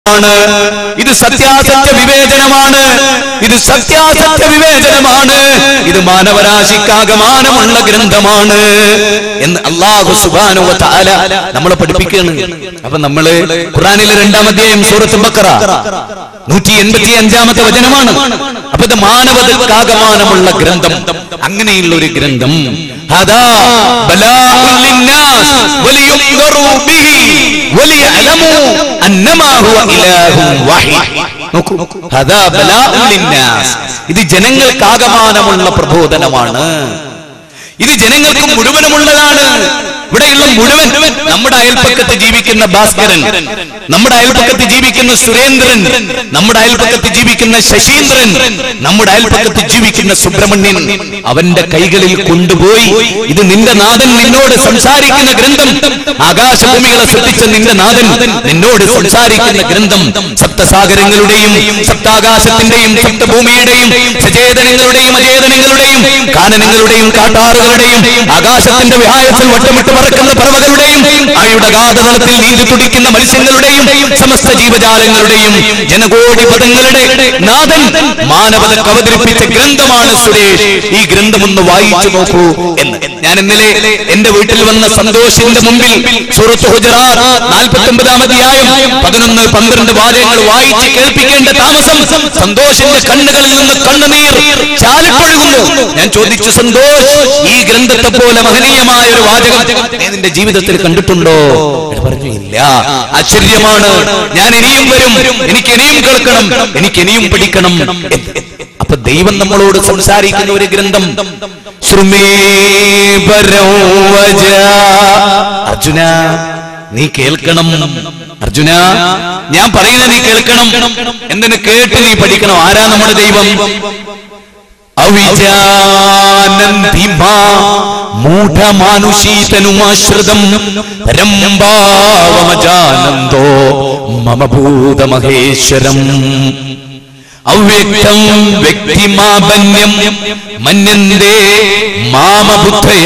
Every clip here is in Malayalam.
ആണ് ഇത് സത്യാസത്യ വിവേചനമാണ് ഇത് സത്യാസത്യ വിവേചനമാണ് ഇത് മാനവരാശിക്കാകമാനമുള്ള ഗ്രന്ഥമാണ് എന്ന് അള്ളാഹു സുബാനു താല നമ്മളെ പഠിപ്പിക്കുകയാണ് അപ്പൊ നമ്മള് ഖുറാനിലെ രണ്ടാം അധ്യായം സൂറത്ത് ബക്കറ നൂറ്റി എൺപത്തി അഞ്ചാമത്തെ വചനമാണ് അപ്പൊ ഇത് മാനവതക്കാകമാനമുള്ള ഗ്രന്ഥം അങ്ങനെയുള്ള ഒരു ഗ്രന്ഥം ഹദാ ബലാഉൻ ലിന്നാസ് വലിയുൻദറു ബിഹി വലിയഅലമു അന്നമാ ഹുവ ഇലാഹുൻ വഹീദ് നോക്കൂ ഹദാ ബലാഉൻ ലിന്നാസ് ഇത് ജനങ്ങൾക്കാകമാനമുള്ള പ്രബോധനമാണ് ഇത് ജനങ്ങൾക്ക് മുഴുവനുമുള്ളതാണ് ഇവിടെയുള്ള മുഴുവൻ നമ്മുടെ അയൽപ്പക്കത്ത് ജീവിക്കുന്ന ഭാസ്കരൻ നമ്മുടെ അയൽപ്പക്കത്ത് ജീവിക്കുന്ന സുരേന്ദ്രൻ നമ്മുടെ അയൽപ്പക്കത്ത് ജീവിക്കുന്ന ശശീന്ദ്രൻ നമ്മുടെ അയൽപ്പക്കത്ത് ജീവിക്കുന്ന സുബ്രഹ്മണ്യൻ അവന്റെ കൈകളിൽ കൊണ്ടുപോയി ഇത് നിന്റെ നാഥൻ നിന്നോട് സംസാരിക്കുന്ന ഗ്രന്ഥം ആകാശഭൂമികളെ സൃഷ്ടിച്ച നിന്റെ നാഥൻ നിന്നോട് സംസാരിക്കുന്ന ഗ്രന്ഥം സപ്തസാഗരങ്ങളുടെയും സപ്താകാശത്തിന്റെയും സപ്തഭൂമിയുടെയും സചേതനങ്ങളുടെയും അചേതനങ്ങളുടെയും കാനനങ്ങളുടെയും കാട്ടാറുകളുടെയും ആകാശത്തിന്റെ വിഹായത്തിൽ വട്ടമിട്ട് പറക്കുന്ന പറവകളുടെയും ആയുടെ ഗാതതലത്തിൽ നീന്തി തുടിക്കുന്ന മത്സ്യങ്ങളുടെയും സമസ്ത ജീവജാലങ്ങളുടെയും ജനകോടി പദങ്ങളുടെ നാഥൻ മാനവതക്ക് അവതരിപ്പിച്ച ഗ്രന്ഥമാണ് സുരേഷ് ഈ ഗ്രന്ഥം ഒന്ന് വായിച്ചു നോക്കൂ എന്ന് ഞാൻ ഇന്നലെ എന്റെ വീട്ടിൽ വന്ന സന്തോഷിന്റെ മുമ്പിൽ സൂറത്ത് ഹുജറാത്ത് നാൽപ്പത്തി ഒമ്പതാം അധ്യായം പതിനൊന്ന് പന്ത്രണ്ട് വാചകങ്ങൾ വായിച്ച് കേൾപ്പിക്കേണ്ട താമസം സന്തോഷിന്റെ കണ്ണുകളിൽ നിന്ന് കണ്ണുനീർ ചാലിപ്പൊഴുകുന്നു ഞാൻ ചോദിച്ചു സന്തോഷ് ഈ ഗ്രന്ഥത്തെ പോലെ മഹനീയമായ ഒരു വാചകം നീ നിന്റെ ജീവിതത്തിൽ കണ്ടിട്ടുണ്ടോ അയാൾ പറഞ്ഞു ഇല്ല ആശ്ചര്യമാണ് ഞാൻ ഇനിയും വരും എനിക്ക് ഇനിയും കേൾക്കണം എനിക്ക് ഇനിയും പഠിക്കണം എന്ന്. അപ്പൊ ദൈവം നമ്മളോട് സംസാരിക്കുന്ന ഒരു ഗ്രന്ഥം ശ്രുമേപരോ വജ. അർജുന നീ കേൾക്കണം അർജുന ഞാൻ പറയുന്നത് നീ കേൾക്കണം എന്തിനു കേട്ട് നീ പഠിക്കണം ആരാ നമ്മുടെ ദൈവം അവിജാനന്ദിമാ മൂഢമാനുഷീതനുമാശ്രിതം രംഭാവമജാനന്ദോ മമ ഭൂതമഹേശ്വരം അവ്യക്തം വ്യക്തിമാപന്യം മന്യന്തേ മാമബുദ്ധയ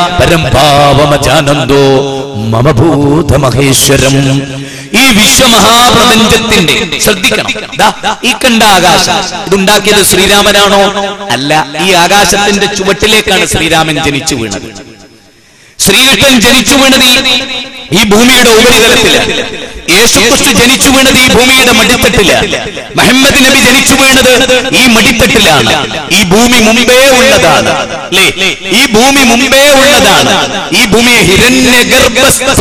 പരംഭാവമജാനന്ദോ മമ ഭൂതമഹേശ്വരം ഈ വിശ്വമഹാപ്രപഞ്ചത്തിന്റെ ശ്രദ്ധിക്കണം ദാ, ഈ കണ്ട ആകാശം ഇതുണ്ടാക്കിയത് ശ്രീരാമനാണോ അല്ല ഈ ആകാശത്തിന്റെ ചുവട്ടിലേക്കാണ് ശ്രീരാമൻ ജനിച്ചു വീണത് ശ്രീകൃഷ്ണൻ ജനിച്ചു വീണത് ഈ- ഈ ഭൂമിയുടെ ഉപരിതലത്തില് യേശുക്രിസ്തു ജനിച്ചു വീണത് ഈ ഭൂമിയുടെ മടിത്തട്ടില് മുഹമ്മദ് നബി ജനിച്ചു വീണത് ഈ മടിത്തട്ടിലാണ് ഈ ഭൂമി മുമ്പേ ഉള്ളതാണ് അല്ലേ ഈ ഭൂമി മുമ്പേ ഉള്ളതാണ് ഈ ഭൂമി ഹിരണ്യഗർഭസ്ഥ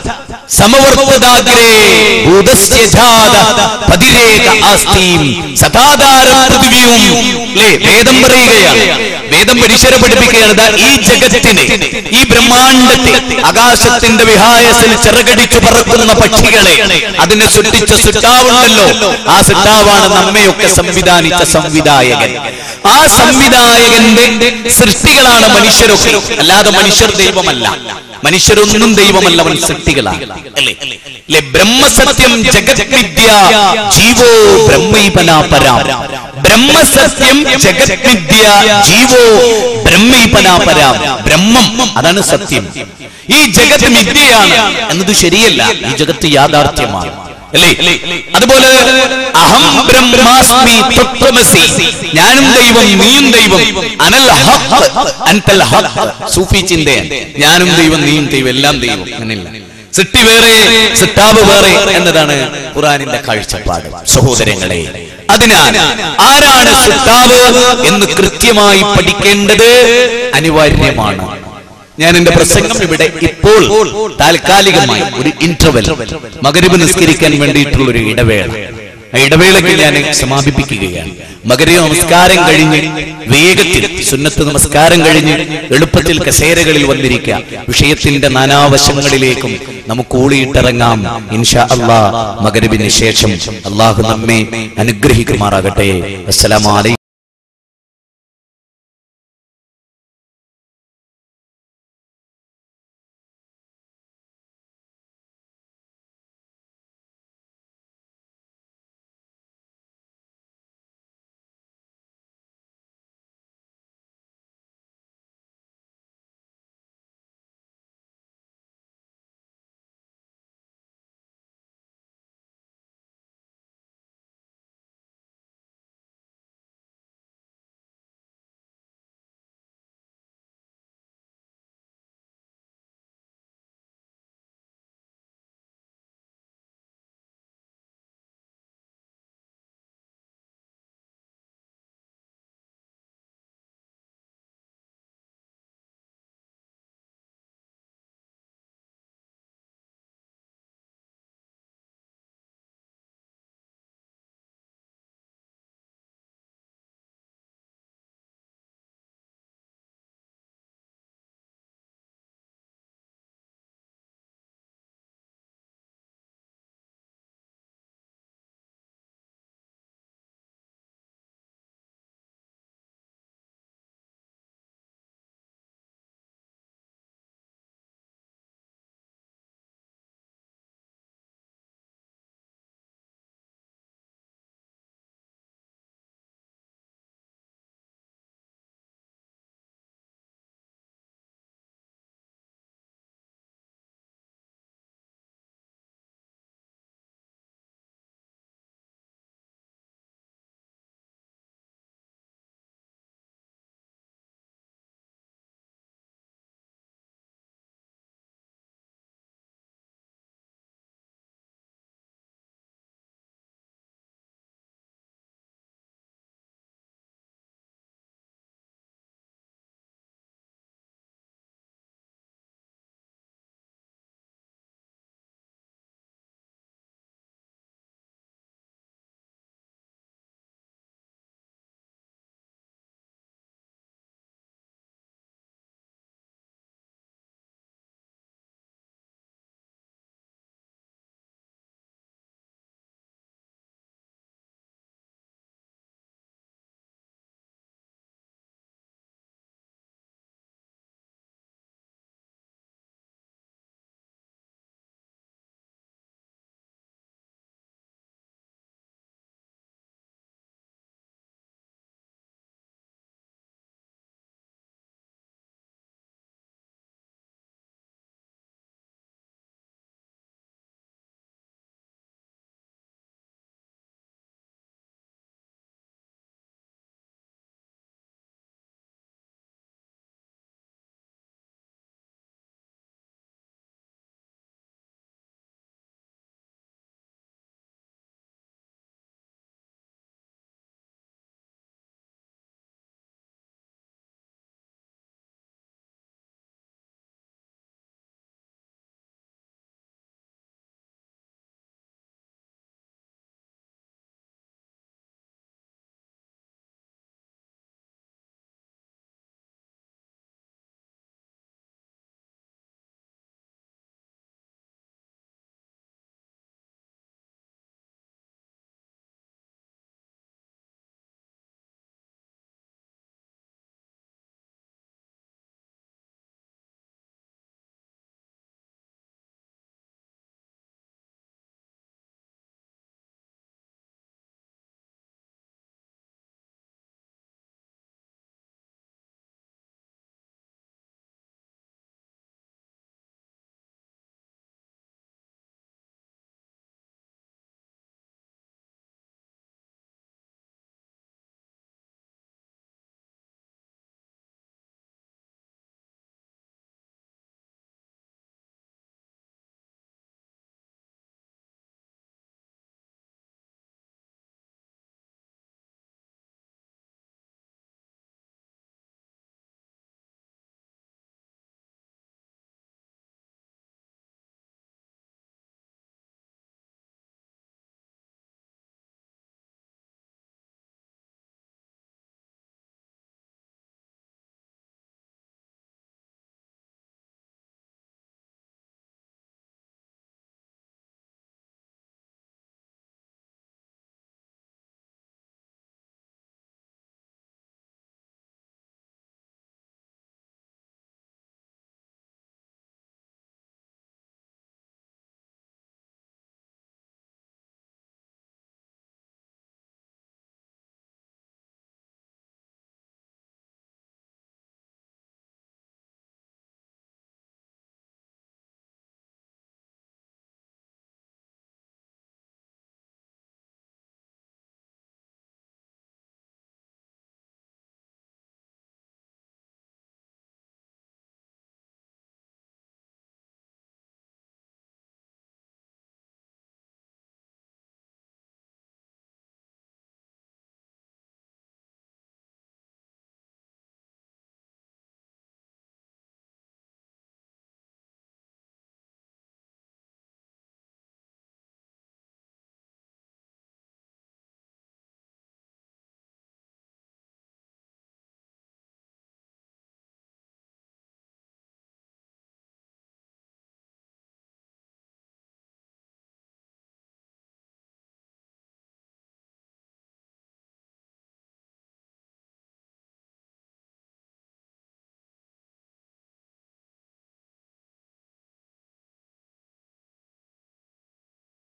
സമവർത്തദാഗ്രേ ഭൂതസ്യ ജാത പതിരേക ആസ്തീം സദാധാര പൃഥിവിയും അല്ലേ വേദം പറയുകയാണ് വേദം മനുഷ്യരെ പഠിപ്പിക്കുകയാണ് ദാ ഈ ജഗത്തിനെ ഈ ബ്രഹ്മാണ്ടത്തെ ആകാശത്തിന്റെ വിഹായത്തിൽ ചിറകടിച്ചു പറക്കുന്ന പക്ഷികളെ അതിനെ സൃഷ്ടിച്ച സിട്ടാവുണ്ടല്ലോ ആ സിട്ടാവാണ് നമ്മയൊക്കെ സംവിധാനിച്ച സംവിധായകൻ ആ സംവിധായകന്റെ സൃഷ്ടികളാണ് മനുഷ്യരൊക്കെ അല്ലാതെ മനുഷ്യർ ദൈവമല്ല മനുഷ്യരൊന്നും ദൈവമല്ല അവൻ സൃഷ്ടികളാണ് അല്ലേ അല്ലേ ബ്രഹ്മസത്യം ജഗത് വിദ്യ ജീവോ ബ്രഹ്മൈപനാപരാം ബ്രഹ്മസത്യം ജഗത് വിദ്യ ജീവോ ബ്രഹ്മൈപനാപരാം ബ്രഹ്മം അതാണ് സത്യം ഈ ജഗത്ത് മിഥ്യയാണ് എന്നത് ശരിയല്ല ഈ ജഗത്ത് യാഥാർത്ഥ്യമാണ് അല്ലേ അതുപോലെ അഹം ബ്രഹ്മാസ്മി തത്വമസി ഞാനും ദൈവം നീയും ദൈവം അനൽ ഹഖ് അൻതൽ ഹഖ് സൂഫി ചിന്തയാണ് ഞാനും ദൈവം നീയും ദൈവം എല്ലാം ദൈവം അങ്ങനെയല്ല സിട്ടി വേറെ സിട്ടാവ് വേറെ എന്നതാണ് ഖുറാനിന്റെ കാഴ്ചപ്പാട് സഹോദരങ്ങളെ അതിനാൽ ആരാണ് സിട്ടാവ് എന്ന് കൃത്യമായി പഠിക്കേണ്ടത് അനിവാര്യമാണ് ഞാൻ എന്റെ പ്രസംഗം ഇവിടെ ഇപ്പോൾ താൽക്കാലികമായി ഒരു ഇന്റർവെൽ മകരവ് നിസ്കരിക്കാൻ വേണ്ടിയിട്ടുള്ള ഒരു ഇടവേള ആ ഇടവേളയ്ക്ക് ഞാൻ സമാപിപ്പിക്കുകയാണ് മകരവ് നമസ്കാരം കഴിഞ്ഞ് വേഗത്തിൽ സുന്നത്ത് നമസ്കാരം കഴിഞ്ഞ് എളുപ്പത്തിൽ കസേരകളിൽ വന്നിരിക്കാം വിഷയത്തിന്റെ നാനാവശങ്ങളിലേക്കും നമുക്ക് ഊളിയിട്ടിറങ്ങാം ഇൻഷാ അള്ളാ മകരവിന് ശേഷം അള്ളാഹു നമ്മെ അനുഗ്രഹിക്കുമാറാകട്ടെ അസ്സലാമലൈക്കും